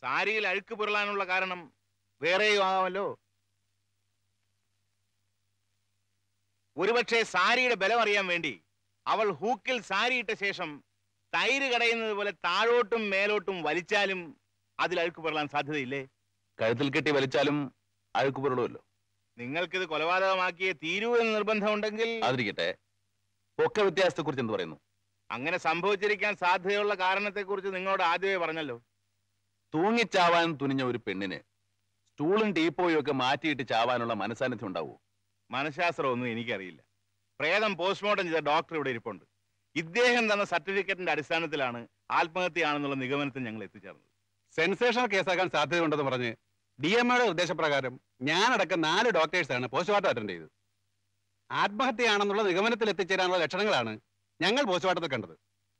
സാരിയിൽ അഴുക്ക് പുരളാനുള്ള കാരണം വേറെയും ആകാമല്ലോ ഒരുപക്ഷെ സാരിയുടെ ബലം അറിയാൻ വേണ്ടി അവൾ ഹൂക്കിൽ സാരി ഇട്ട ശേഷം തൈര് കടയുന്നത് പോലെ താഴോട്ടും മേലോട്ടും വലിച്ചാലും അതിൽ അഴുക്ക് പുരളാൻ സാധ്യതയില്ലേ കഴുത്തിൽ കെട്ടി വലിച്ചാലും അഴുക്ക് പുരളുമല്ലോ നിങ്ങൾക്കിത് കൊലപാതകമാക്കിയേ തീരൂ എന്ന് നിർബന്ധമുണ്ടെങ്കിൽ അതിരിക്കട്ടെ പൊക്ക വ്യത്യാസത്തെ കുറിച്ച് എന്ത് പറയുന്നു അങ്ങനെ സംഭവിച്ചിരിക്കാൻ സാധ്യതയുള്ള കാരണത്തെക്കുറിച്ച് നിങ്ങളോട് ആദ്യമേ പറഞ്ഞല്ലോ തൂങ്ങിച്ചാവാൻ തുനിഞ്ഞ ഒരു പെണ്ണിന് സ്റ്റൂളും ടീപ്പോയും ഒക്കെ മാറ്റിയിട്ട് ചാവാനുള്ള മനസാന്നിധ്യം ഉണ്ടാവൂ മനഃശാസ്ത്രമൊന്നും എനിക്കറിയില്ല പ്രേതം പോസ്റ്റ്മോർട്ടം ചെയ്ത ഡോക്ടർ ഇവിടെ ഇരിപ്പുണ്ട് ഇദ്ദേഹം തന്ന സർട്ടിഫിക്കറ്റിന്റെ അടിസ്ഥാനത്തിലാണ് ആത്മഹത്യയാണെന്നുള്ള നിഗമനത്തിൽ ഞങ്ങൾ എത്തിച്ചേർന്നത് സെൻസേഷണൽ കേസാക്കാൻ സാധ്യതയുണ്ടെന്ന് പറഞ്ഞ് ഡി എം എയുടെ നിർദ്ദേശപ്രകാരം ഞാനടക്കം നാല് ഡോക്ടേഴ്സാണ് പോസ്റ്റ്മോർട്ടം അറ്റൻഡ് ചെയ്തത് ആത്മഹത്യയാണെന്നുള്ള നിഗമനത്തിൽ എത്തിച്ചേരാനുള്ള ലക്ഷണങ്ങളാണ് ഞങ്ങൾ പോസ്റ്റ്മോർട്ടത്തിൽ കണ്ടത്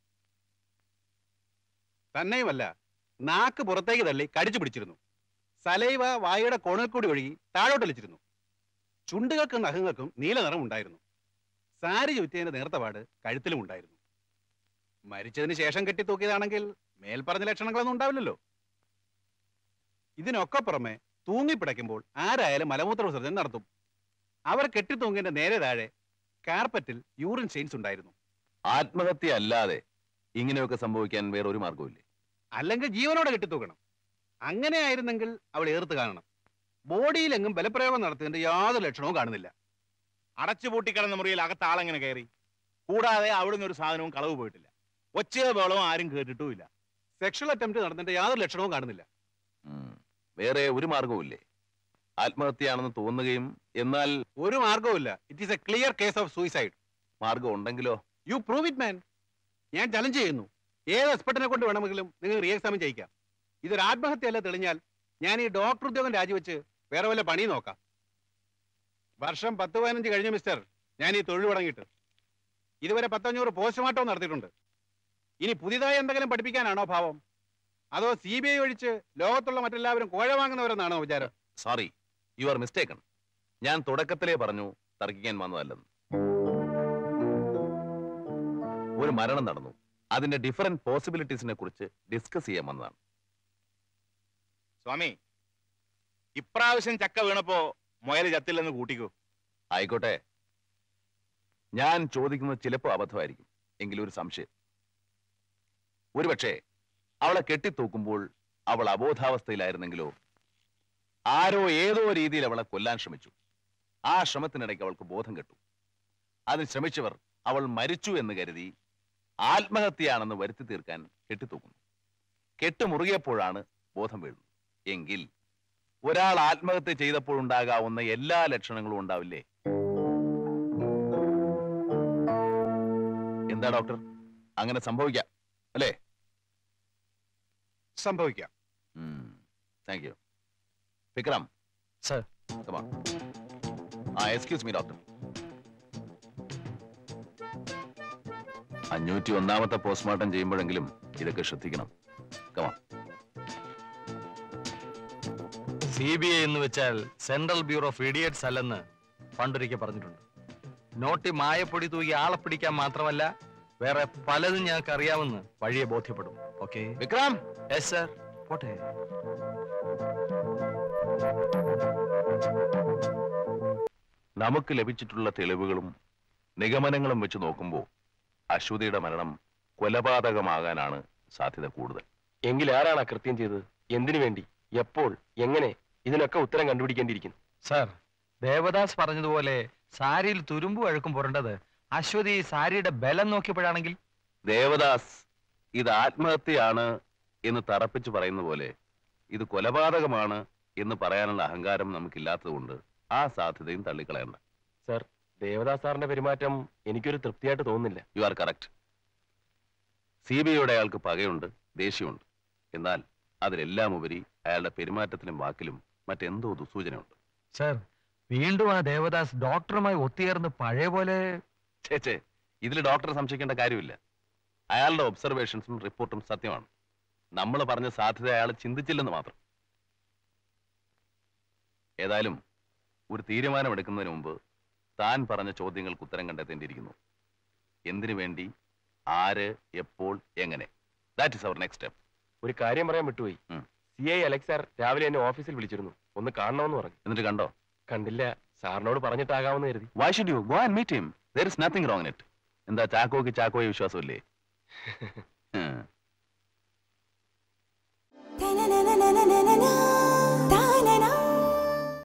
തന്നെയുമല്ല നാക്ക് പുറത്തേക്ക് തള്ളി കടിച്ചു പിടിച്ചിരുന്നു സലൈവ വായുടെ കോണിൽ കൂടി ഒഴുകി താഴോട്ടൊലിച്ചിരുന്നു ചുണ്ടുകൾക്കും നഖങ്ങൾക്കും നീല നിറം ഉണ്ടായിരുന്നു സാരി ചുറ്റിയതിന്റെ നേർത്തപാട് കഴുത്തിലും ഉണ്ടായിരുന്നു മരിച്ചതിന് ശേഷം കെട്ടിത്തൂക്കിയതാണെങ്കിൽ മേൽപ്പറഞ്ഞ ലക്ഷണങ്ങളൊന്നും ഉണ്ടാവില്ലല്ലോ ഇതിനൊക്കെ പുറമെ തൂങ്ങിപ്പിടയ്ക്കുമ്പോൾ ആരായാലും മലമൂത്ര വിസർജനം നടത്തും അവർ കെട്ടിത്തൂങ്ങിന്റെ നേരെ താഴെ കാർപ്പറ്റിൽ യൂറിൻ സ്റ്റെയിൻസ് ഉണ്ടായിരുന്നു ആത്മഹത്യ അല്ലാതെ ഇങ്ങനെയൊക്കെ സംഭവിക്കാൻ വേറെ ഒരു മാർഗവുമില്ലേ അല്ലെങ്കിൽ ജീവനോടെ കെട്ടിത്തൂക്കണം അങ്ങനെ ആയിരുന്നെങ്കിൽ അവൾ ഏർത്ത് കാണണം ബോഡിയിലെങ്ങും ബലപ്രയോഗം നടത്തിയതിന്റെ യാതൊരു ലക്ഷണവും കാണുന്നില്ല അടച്ചുപൂട്ടിക്കിടന്ന മുറിയിൽ അകത്ത് ആളെങ്ങനെ കയറി കൂടാതെ അവിടുന്ന് ഒരു സാധനവും കളവ് പോയിട്ടില്ല ഒച്ചയോ ബഹളവും ആരും കേട്ടിട്ടുമില്ല സെക്ഷൽ അറ്റംപ്റ്റ് നടന്നതിന്റെ യാതൊരു ലക്ഷണവും കാണുന്നില്ല ഉം. വേറെ ഒരു മാർഗവുമില്ലേ ആത്മഹത്യയാണെന്ന് തോന്നുകയും എന്നാൽ ഒരു മാർഗവുമില്ല it is a clear case of suicide മാർഗം ഉണ്ടെങ്കിലോ യു പ്രൂവ് ഇറ്റ് മാൻ ഞാൻ ചലഞ്ച് ചെയ്യുന്നു ഏത് എക്സ്പെർട്ടിനെ കൊണ്ട് വേണമെങ്കിലും നിങ്ങൾ റീ എക്സാമിൻ ചെയ്യിക്കാം ഇതൊരു ആത്മഹത്യയല്ല തെളിഞ്ഞാൽ ഞാൻ ഈ ഡോക്ടർ ഉദ്യോഗം രാജിവെച്ച് വേറെ വല്ല പണി നോക്കാം വർഷം പത്ത് പതിനഞ്ച് കഴിഞ്ഞ മിസ്റ്റർ ഞാൻ ഈ തൊഴിൽ തുടങ്ങിയിട്ട് ഇതുവരെ പത്തഞ്ഞൂറ് പോസ്റ്റ്മോർട്ടം നടത്തിയിട്ടുണ്ട് ഇനി പുതിയതായി എന്തെങ്കിലും പഠിപ്പിക്കാനാണോ ഭാവം അതോ സി ബി ഐ ഒഴിച്ച് ലോകത്തുള്ള മറ്റെല്ലാവരും കോഴ വാങ്ങുന്നവരെന്നാണോ വിചാരം സോറി യു ആർ മിസ്റ്റേക്കൺ ഞാൻ തുടക്കത്തിലേ പറഞ്ഞു തർക്കിക്കാൻ വന്നതല്ലെന്ന് ഒരു മരണം നടന്നു അതിന്റെ ഡിഫറെന്റ് പോസിബിലിറ്റീസിനെ കുറിച്ച് ഡിസ്കസ് ചെയ്യാൻ വന്നതാണ് സ്വാമി ഇപ്രാവശ്യം ചക്ക വീണപ്പോ മുയൽ ചത്തില്ലെന്ന് കൂട്ടിക്കോ ആയിക്കോട്ടെ ഞാൻ ചോദിക്കുന്നത് ചിലപ്പോൾ അബദ്ധമായിരിക്കും എങ്കിലും ഒരു സംശയം ഒരുപക്ഷെ അവളെ കെട്ടിത്തൂക്കുമ്പോൾ അവൾ അബോധാവസ്ഥയിലായിരുന്നെങ്കിലോ ആരോ ഏതോ രീതിയിൽ അവളെ കൊല്ലാൻ ശ്രമിച്ചു ആ ശ്രമത്തിനിടയ്ക്ക് അവൾക്ക് ബോധം കെട്ടു അതിന് ശ്രമിച്ചവർ അവൾ മരിച്ചു എന്ന് കരുതി ആത്മഹത്യയാണെന്ന് വരുത്തി തീർക്കാൻ കെട്ടിത്തൂക്കുന്നു കെട്ട് മുറുകിയപ്പോഴാണ് ബോധം വീഴുന്നത് എങ്കിൽ ഒരാൾ ആത്മഹത്യ ചെയ്തപ്പോൾ ഉണ്ടാകാവുന്ന എല്ലാ ലക്ഷണങ്ങളും ഉണ്ടാവില്ലേ എന്താ ഡോക്ടർ അങ്ങനെ സംഭവിക്കാം അല്ലേ സംഭവിക്കാം thank you Vikram Sir. Come on. ആ എക്സ്ക്യൂസ് മീ ഡോക്ടർ അഞ്ഞൂറ്റി ഒന്നാമത്തെ പോസ്റ്റ്മോർട്ടം ചെയ്യുമ്പോഴെങ്കിലും ഇതൊക്കെ ശ്രദ്ധിക്കണം കമാ സി ബി ഐ എന്ന് വെച്ചാൽ സെൻട്രൽ ബ്യൂറോ ഓഫ് ഇഡിയറ്റ്സ് അല്ലെന്ന് പണ്ടൊരിക്കൽ പറഞ്ഞിട്ടുണ്ട് നോട്ടി മായപ്പൊടി തൂക്കി ആളെ പിടിക്കാൻ മാത്രമല്ല വേറെ പലതും ഞങ്ങൾക്ക് അറിയാമെന്ന് വഴിയെ ബോധ്യപ്പെടും ഓക്കെ വിക്രം യെസ് സർ പോട്ടെ നമുക്ക് ലഭിച്ചിട്ടുള്ള തെളിവുകളും നിഗമനങ്ങളും വെച്ച് നോക്കുമ്പോൾ അശ്വതിയുടെ മരണം കൊലപാതകമാകാനാണ് സാധ്യത കൂടുതൽ എങ്കിൽ ആരാണ് ആ കൃത്യം ചെയ്തത് എന്തിനു വേണ്ടി എപ്പോൾ എങ്ങനെ ഇതിനൊക്കെ ഉത്തരം കണ്ടുപിടിക്കേണ്ടിയിരിക്കുന്നു സർ ദേവദാസ് പറഞ്ഞതുപോലെ സാരിയിൽ തുരുമ്പ് അഴുക്കും പുരണ്ടത് അശ്വതി സാരിയുടെ ബലം നോക്കിയപ്പോഴാണെങ്കിൽ ദേവദാസ് ഇത് ആത്മഹത്യയാണ് എന്ന് തറപ്പിച്ച് പറയുന്ന പോലെ ഇത് കൊലപാതകമാണ് എന്ന് പറയാനുള്ള അഹങ്കാരം നമുക്കില്ലാത്തതുകൊണ്ട് ആ സാധ്യതയും തള്ളിക്കളയണ്ട സർ ദേവദാസ് സാറിന്റെ പെരുമാറ്റം എനിക്കൊരു തൃപ്തിയായിട്ട് തോന്നുന്നില്ല you are correct C B ഐയുടെ അയാൾക്ക് പകയുണ്ട് ദേഷ്യമുണ്ട് എന്നാൽ അതിലെല്ലാം ഉപരി അയാളുടെ പെരുമാറ്റത്തിലും വാക്കിലും മറ്റെന്തോ ദുസൂചനയുണ്ട് സർ വീണ്ടും ആ ദേവദാസ് ഡോക്ടറുമായി ഒത്തുചേർന്ന് പഴയ പോലെ ചേച്ചേ ഇതിൽ ഡോക്ടറെ സംശയിക്കേണ്ട കാര്യമില്ല അയാളുടെ ഒബ്സർവേഷൻസും റിപ്പോർട്ടും സത്യമാണ് നമ്മൾ പറഞ്ഞ സാധ്യത അയാൾ ചിന്തിച്ചില്ലെന്ന് മാത്രം ഏതായാലും ഒരു തീരുമാനമെടുക്കുന്നതിന് മുമ്പ് താൻ പറഞ്ഞ ചോദ്യങ്ങൾക്ക് ഉത്തരം കണ്ടെത്തേണ്ടിയിരിക്കുന്നു എന്തിനു വേണ്ടി ആര് എപ്പോൾ എങ്ങനെ that is our next step ഒരു കാര്യം പറയാൻ വിട്ടുപോയി ഉം. C C I Alex sir രാവിലെ എന്നെ ഓഫീസിൽ വിളിച്ചിരുന്നു ഒന്ന് കാണണമെന്ന് പറഞ്ഞു എന്നിട്ട് കണ്ടോ കണ്ടില്ല സാറിനോട് പറഞ്ഞിട്ടാകാമെന്ന് കരുതി why should you go and meet him there is nothing wrong it എന്താ ചാക്കോക്ക് ചാക്കോയെ വിശ്വാസമില്ലേ ഉം.